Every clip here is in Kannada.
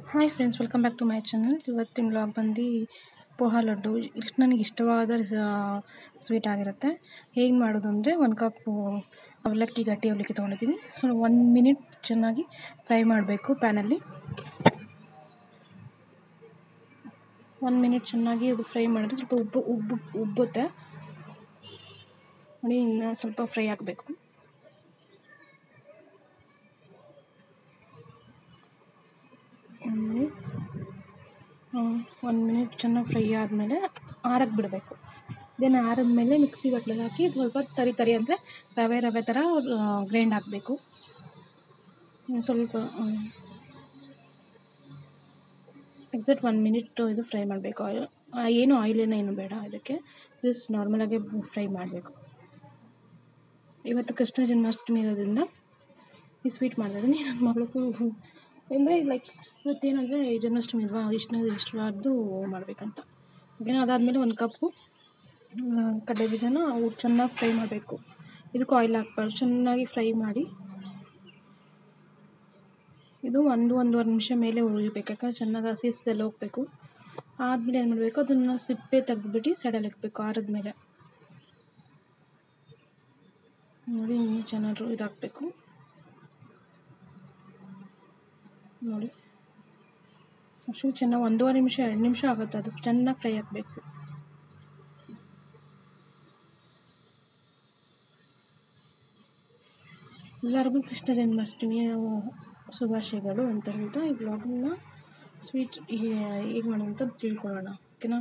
Hi friends welcome back to my channel ಇವತ್ತಿನ ವ್ಲಾಗ್ ಬಂದು ಪೋಹ ಲಡ್ಡು ಇಷ್ಟು ನನಗೆ ಇಷ್ಟವಾದ ಸ್ವೀಟ್ ಆಗಿರುತ್ತೆ ಹೇಗೆ ಮಾಡೋದು ಅಂದರೆ ಒಂದು ಕಪ್ಪು ಅವಲಕ್ಕಿ ಗಟ್ಟಿ ಅವಲಕ್ಕಿ ತೊಗೊಂಡಿದ್ದೀನಿ ಸೊ ಒಂದು ಮಿನಿಟ್ ಚೆನ್ನಾಗಿ ಫ್ರೈ ಮಾಡಬೇಕು ಪ್ಯಾನಲ್ಲಿ ಒಂದು ಮಿನಿಟ್ ಚೆನ್ನಾಗಿ ಅದು ಫ್ರೈ ಮಾಡಿದ್ರೆ ಸ್ವಲ್ಪ ಉಬ್ಬು ಉಬ್ಬು ಉಬ್ಬುತ್ತೆ ನೋಡಿ ಇನ್ನು ಸ್ವಲ್ಪ ಫ್ರೈ ಆಗಬೇಕು ಒಂದು ಮಿನಿಟ್ ಚೆನ್ನಾಗಿ ಫ್ರೈ ಆದಮೇಲೆ ಆರಕ್ಕೆ ಬಿಡಬೇಕು ದೆನ್ ಆರಿದ್ಮೇಲೆ ಮಿಕ್ಸಿ ಬಟ್ಲಿಗೆ ಹಾಕಿ ಸ್ವಲ್ಪ ತರಿ ತರಿ ಅಂದರೆ ರವೆ ರವೆ ಥರ ಗ್ರೈಂಡ್ ಹಾಕಬೇಕು ಸ್ವಲ್ಪ ಎಕ್ಸಾಕ್ಟ್ ಒನ್ ಮಿನಿಟ್ ಇದು ಫ್ರೈ ಮಾಡಬೇಕು ಆಯಿಲ್ ಏನು ಆಯಿಲೇನೋ ಏನು ಬೇಡ ಇದಕ್ಕೆ ಜಸ್ಟ್ ನಾರ್ಮಲಾಗೆ ಫ್ರೈ ಮಾಡಬೇಕು ಇವತ್ತು ಕೃಷ್ಣ ಜನ್ಮಾಷ್ಟಮಿ ಇರೋದ್ರಿಂದ ಈ ಸ್ವೀಟ್ ಮಾಡ್ತಾಯಿದ್ದೀನಿ ನನ್ನ ಮಗಳಿಗೂ ಅಂದರೆ ಲೈಕ್ ಇವತ್ತೇನಂದರೆ ಜನ್ಮಾಷ್ಟಮಿ ಅಲ್ವಾ ವಿಷ್ಣು ಇಷ್ಟವಾದ್ದು ಮಾಡಬೇಕಂತ ಓಕೆನಾ ಅದಾದಮೇಲೆ ಒಂದು ಕಪ್ಪು ಕಡಲೆ ಬೀಜನ ಅವು ಚೆನ್ನಾಗಿ ಫ್ರೈ ಮಾಡಬೇಕು ಇದಕ್ಕೂ ಆಯಿಲ್ ಹಾಕ್ಬಾರ್ದು ಚೆನ್ನಾಗಿ ಫ್ರೈ ಮಾಡಿ ಇದು ಒಂದು ಒಂದೂವರೆ ನಿಮಿಷ ಮೇಲೆ ಉಳಿಬೇಕು ಯಾಕಂದ್ರೆ ಚೆನ್ನಾಗಿ ಹಸಿ ಹಸಿದೆಲ್ಲ ಹೋಗಬೇಕು ಆದಮೇಲೆ ಏನು ಮಾಡಬೇಕು ಅದನ್ನು ಸಿಪ್ಪೆ ತೆಗೆದ್ಬಿಟ್ಟು ಸೈಡಲ್ಲಿ ಇಡಬೇಕು ಆರಿದ್ಮೇಲೆ ನೋಡಿ ಇನ್ನೂ ಚೆನ್ನಾಗಿ ಇದಾಗಬೇಕು ನೋಡಿ ಅಷ್ಟು ಚೆನ್ನಾಗಿ ಒಂದೂವರೆ ನಿಮಿಷ ಎರಡು ನಿಮಿಷ ಆಗುತ್ತೆ ಅದು ಚೆನ್ನಾಗಿ ಫ್ರೈ ಆಗಬೇಕು ಎಲ್ಲರಿಗೂ ಕೃಷ್ಣ ಜನ್ಮಾಷ್ಟಮಿಯ ಶುಭಾಶಯಗಳು ಅಂತ ಹೇಳ್ತಾ ಈ ಬ್ಲಾಗನ್ನ ಸ್ವೀಟ್ ಹೇಗೆ ಮಾಡೋದು ಅಂತ ತಿಳ್ಕೊಳ್ಳೋಣ ಓಕೆನಾ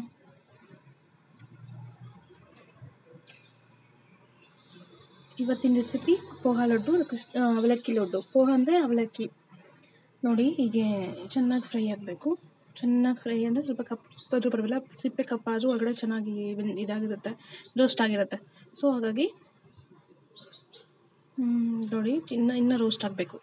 ಇವತ್ತಿನ ರೆಸಿಪಿ ಪೋಹ ಲಡ್ಡು ಕೃಷ್ಣ ಅವಲಕ್ಕಿ ಲಡ್ಡು ಪೋಹ ಅಂದರೆ ಅವಲಕ್ಕಿ ನೋಡಿ ಹೀಗೆ ಚೆನ್ನಾಗಿ ಫ್ರೈ ಆಗಬೇಕು ಚೆನ್ನಾಗಿ ಫ್ರೈ ಅಂದರೆ ಸ್ವಲ್ಪ ಕಪ್ಪದು ಬರಲ್ಲ ಸಿಪ್ಪೆ ಕಪ್ಪಾದರೂ ಒಳಗಡೆ ಚೆನ್ನಾಗಿ ಇದಾಗಿರುತ್ತೆ ರೋಸ್ಟ್ ಆಗಿರುತ್ತೆ ಸೊ ಹಾಗಾಗಿ ನೋಡಿ ಇನ್ನು ಇನ್ನೂ ರೋಸ್ಟ್ ಆಗಬೇಕು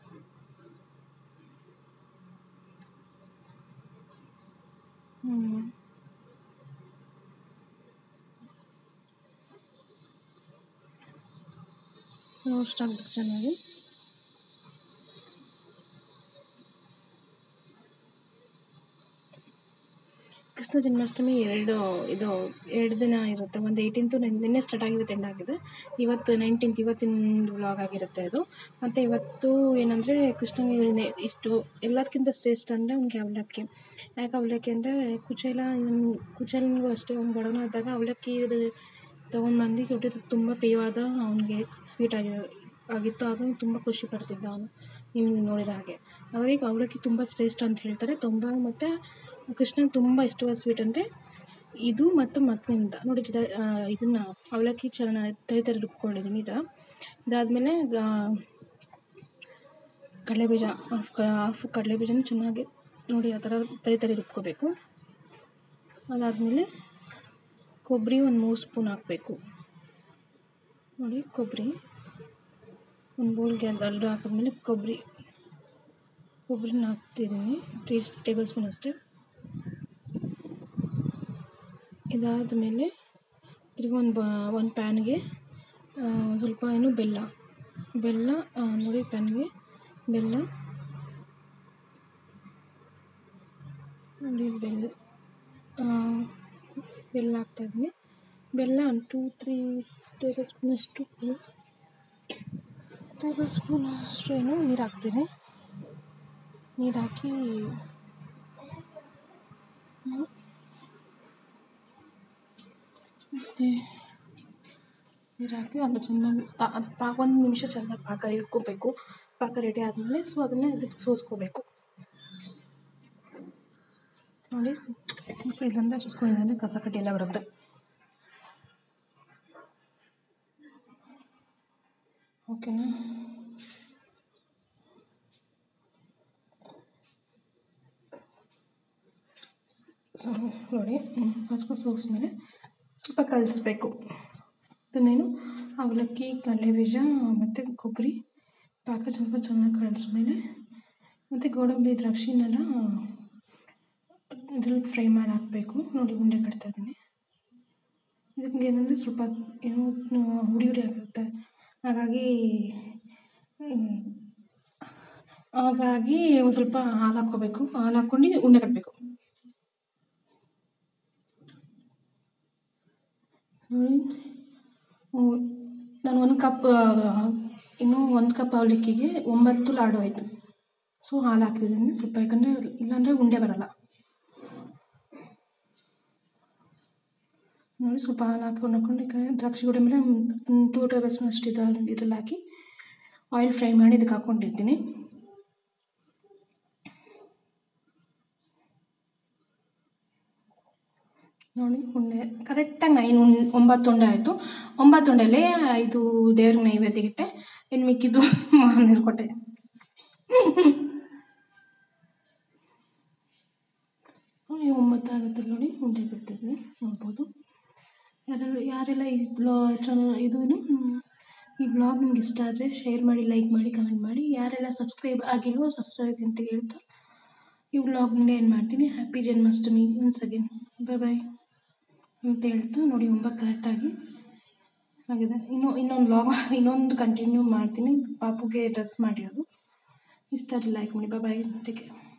ರೋಸ್ಟ್ ಆಗಬೇಕು ಚೆನ್ನಾಗಿ ಕೃಷ್ಣ ಜನ್ಮಾಷ್ಟಮಿ ಎರಡು ಇದು ಎರಡು ದಿನ ಇರುತ್ತೆ ಒಂದು ಏಯ್ಟೀನ್ತು ನಿನ್ನೆ ಸ್ಟಾರ್ಟ್ ಆಗಿ ಇವತ್ತು ಎಂಡ್ ಆಗಿದೆ ಇವತ್ತು ನೈನ್ಟೀನ್ತ್ ಇವತ್ತಿನ ವ್ಲಾಗ್ ಆಗಿರುತ್ತೆ ಅದು ಮತ್ತು ಇವತ್ತು ಏನಂದರೆ ಕೃಷ್ಣನಿಗೆ ಇಷ್ಟು ಎಲ್ಲದಕ್ಕಿಂತ ಶ್ರೇಷ್ಠ ಅಂದರೆ ಅವ್ನಿಗೆ ಅವಲಕ್ಕಿ ಯಾಕೆ ಅವಲಕ್ಕಿ ಅಂದರೆ ಕುಚೇಲ ಕುಚೇಲನಿಗೂ ಅಷ್ಟೇ ಅವ್ನು ಬಡವನ ಇದ್ದಾಗ ಅವಲಕ್ಕಿ ತೊಗೊಂಡು ಬಂದು ಕೊಟ್ಟಿದ್ದು ತುಂಬ ಪ್ರಿಯವಾದ ಅವನಿಗೆ ಸ್ವೀಟ್ ಆಗಿ ಆಗಿತ್ತು ಆಗ ತುಂಬ ಖುಷಿ ಪಡ್ತಿದ್ದ ಅವನು ನೀವು ನೋಡಿದ ಹಾಗೆ ಹಾಗಾಗಿ ಅವಲಕ್ಕಿ ತುಂಬ ಶ್ರೇಷ್ಠ ಅಂತ ಹೇಳ್ತಾರೆ ತುಂಬ ಮತ್ತು ಕೃಷ್ಣನಿಗೆ ತುಂಬ ಇಷ್ಟವಾದ ಸ್ವೀಟ್ ಅಂದರೆ ಇದು ಮತ್ತು ಮಕ್ಕಳಿಂದ ನೋಡಿ ಇದನ್ನು ಅವಲಕ್ಕಿ ಚಲನ ತರಿ ತರಿ ರುಬ್ಕೊಂಡಿದ್ದೀನಿ ಈ ಥರ ಇದಾದಮೇಲೆ ಕಡಲೆಬೀಜ ಹಾಫ್ ಹಾಫ್ ಕಡಲೆಬೀಜನ ಚೆನ್ನಾಗಿ ನೋಡಿ ಆ ಥರ ತರಿ ತರಿ ರುಬ್ಕೋಬೇಕು ಅದಾದಮೇಲೆ ಕೊಬ್ಬರಿ ಒಂದು ಮೂರು ಸ್ಪೂನ್ ಹಾಕಬೇಕು ನೋಡಿ ಕೊಬ್ಬರಿ ಒಂದು ಬೌಲ್ಗೆ ಅದು ಅಲ್ಡು ಹಾಕಿದ್ಮೇಲೆ ಕೊಬ್ಬರಿ ಕೊಬ್ಬರಿನ ಹಾಕ್ತಿದ್ದೀನಿ ತ್ರೀ ಟೇಬಲ್ ಸ್ಪೂನ್ ಅಷ್ಟೇ ಇದಾದ ಮೇಲೆ ತಿರ್ಗಿ ಒಂದು ಬ ಒಂದು ಪ್ಯಾನ್ಗೆ ಸ್ವಲ್ಪ ಏನು ಬೆಲ್ಲ ಬೆಲ್ಲ ನೋಡಿ ಪ್ಯಾನ್ಗೆ ಬೆಲ್ಲ ನೋಡಿ ಬೆಲ್ಲ ಬೆಲ್ಲ ಹಾಕ್ತಾಯಿದ್ದೀನಿ ಬೆಲ್ಲ ಒಂದು ಟೂ ತ್ರೀ ಟೇಬಲ್ ಸ್ಪೂನಷ್ಟು ಟೇಬಲ್ ಸ್ಪೂನ್ ಅಷ್ಟು ಏನು ನೀರು ಹಾಕ್ತೀನಿ ನೀರು ಹಾಕಿ ಮತ್ತು ನೀರು ಹಾಕಿ ಅದು ಚೆನ್ನಾಗಿ ಅದು ಪಾಕ ಒಂದು ನಿಮಿಷ ಚೆನ್ನಾಗಿ ಪಾಕ ಇಟ್ಕೋಬೇಕು ಪಾಕ ರೆಡಿ ಆದಮೇಲೆ ಸೊ ಅದನ್ನು ಇದಕ್ಕೆ ಸೋಸ್ಕೋಬೇಕು ನೋಡಿ ಇಲ್ಲಂದರೆ ಸೋಸ್ಕೊಂಡಿದ್ದಂದರೆ ಕಸ ಕಡ್ಡಿ ಎಲ್ಲ ಬರುತ್ತೆ ಓಕೆನಾ ಸೊ ನೋಡಿ ಫಸ್ಟ್ ಸೋಸಿದ್ಮೇಲೆ ಸ್ವಲ್ಪ ಕಲಿಸ್ಬೇಕು ಅದನ್ನೇನು ಅವಲಕ್ಕಿ ಕಡಲೆಬೀಜ ಮತ್ತು ಕೊಬ್ಬರಿ ಪಾಕ ಸ್ವಲ್ಪ ಚೆನ್ನಾಗಿ ಕಲಿಸ್ಮೇಲೆ ಮತ್ತು ಗೋಡಂಬಿ ದ್ರಾಕ್ಷಿನೆಲ್ಲ ಇದ್ರಲ್ಲಿ ಫ್ರೈ ಮಾಡಿ ಹಾಕಬೇಕು ನೋಡಿ ಉಂಡೆ ಕಟ್ತಾಯಿದ್ದೀನಿ ಇದಕ್ಕೆ ಏನಂದರೆ ಸ್ವಲ್ಪ ಏನೋ ಹುಡಿ ಹುಡಿ ಆಗುತ್ತೆ ಹಾಗಾಗಿ ಹಾಗಾಗಿ ಒಂದು ಸ್ವಲ್ಪ ಹಾಲು ಹಾಕ್ಕೋಬೇಕು ಹಾಲು ಹಾಕ್ಕೊಂಡು ಉಂಡೆ ಕಟ್ಟಬೇಕು ನೋಡಿ ಹ್ಮ್. ನಾನು ಒಂದು ಕಪ್ ಇನ್ನೂ ಒಂದು ಕಪ್ ಅವಲಕ್ಕಿಗೆ ಒಂಬತ್ತು ಲಾಡು ಆಯಿತು ಸೊ ಹಾಲು ಹಾಕ್ತಿದ್ದೀನಿ ಸ್ವಲ್ಪ ಯಾಕಂದರೆ ಇಲ್ಲಾಂದರೆ ಉಂಡೆ ಬರಲ್ಲ ನೋಡಿ ಸ್ವಲ್ಪ ಹಾಲು ಹಾಕ್ಕೊಂಡು ಹಾಕ್ಕೊಂಡು ಈಗ ದ್ರಾಕ್ಷಿ ಗೋಡೆ ಮೇಲೆ ಒಂದು ಟೂ ಟೇಬಲ್ ಸ್ಪೂನ್ ಅಷ್ಟು ಇದು ಇದ್ರಲ್ಲಿ ಹಾಕಿ ಆಯಿಲ್ ಫ್ರೈ ಮಾಡಿ ಇದಕ್ಕೆ ಹಾಕ್ಕೊಂಡಿರ್ತೀನಿ ನೋಡಿ ಉಂಡೆ ಕರೆಕ್ಟಾಗಿ ನೈನ್ ಉಂಡೆ ಒಂಬತ್ತು ಉಂಡೆ ಆಯಿತು ಒಂಬತ್ತು ಉಂಡೆಲೇ ಐದು ದೇವ್ರಿಗೆ ನೈವೇದ್ಯಕ್ಕೆ ಇಟ್ಟೆ ಇನ್ನು ಮಿಕ್ಕಿದ್ದು ಮನೇಲಿ ಕೊಟ್ಟೆ ನೋಡಿ ಒಂಬತ್ತು ಆಗುತ್ತೆ ನೋಡಿ ಉಂಡೆ ಬಿಡ್ತಿದ್ದೆ ನೋಡ್ಬೋದು ಯಾರೆಲ್ಲ ಯಾರೆಲ್ಲ ಈ ಬ್ಲಾ ಚಾನಲ್ ಇದು ಏನು ಹ್ಮ್, ಈ ಬ್ಲಾಗ್ ನಿಮ್ಗೆ ಇಷ್ಟ ಆದರೆ ಶೇರ್ ಮಾಡಿ ಲೈಕ್ ಮಾಡಿ ಕಮೆಂಟ್ ಮಾಡಿ ಯಾರೆಲ್ಲ ಸಬ್ಸ್ಕ್ರೈಬ್ ಆಗಿಲ್ವೋ ಸಬ್ಸ್ಕ್ರೈಬ್ ಅಂತ ಹೇಳ್ತಾ ಈ ವ್ಲಾಗ್ನಿಂದ ಏನು ಮಾಡ್ತೀನಿ happy Janmashtami once again bye bye ಅಂತ ಹೇಳ್ತಾ ನೋಡಿ ಒಂಬತ್ತು ಕರೆಕ್ಟಾಗಿ ಆಗಿದೆ ಇನ್ನು ಇನ್ನೊಂದು ವ್ಲಾಗ್ ಇನ್ನೊಂದು ಕಂಟಿನ್ಯೂ ಮಾಡ್ತೀನಿ ಪಾಪುಗೆ ಡ್ರೆಸ್ ಮಾಡಿರೋದು ಇಷ್ಟ ಆದರೆ ಲೈಕ್ ಮಾಡಿ ಬಾಯ್ ಬಾಯ್ ಟೇಕ್ ಕೇರ್